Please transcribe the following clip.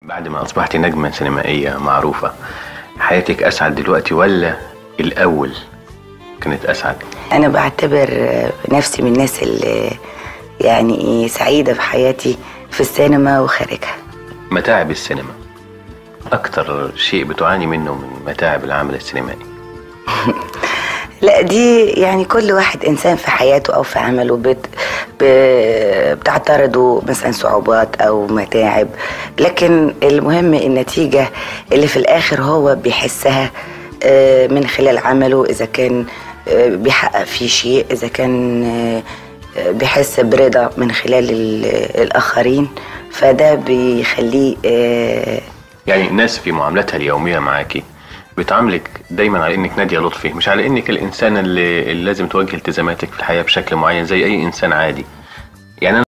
بعد ما أصبحت نجمة سينمائية معروفة حياتك أسعد دلوقتي ولا الأول كانت أسعد؟ انا بعتبر نفسي من الناس اللي يعني ايه سعيده في حياتي في السينما وخارجها متاعب السينما أكتر شيء بتعاني منه من متاعب العمل السينمائي لا دي يعني كل واحد انسان في حياته او في عمله بت ب- بتعترضه مثلا صعوبات او متاعب لكن المهم النتيجه اللي في الاخر هو بيحسها آه، من خلال عمله اذا كان آه، بيحقق فيه شيء اذا كان آه، آه، بيحس برضا من خلال ال- الاخرين فده بيخليه آه، يعني الناس في معاملتها اليومية معاكي بتعاملك دايما على انك نادية لطفي مش على انك الانسان اللي, اللي لازم توجه التزاماتك في الحياة بشكل معين زي اي انسان عادي يعني أنا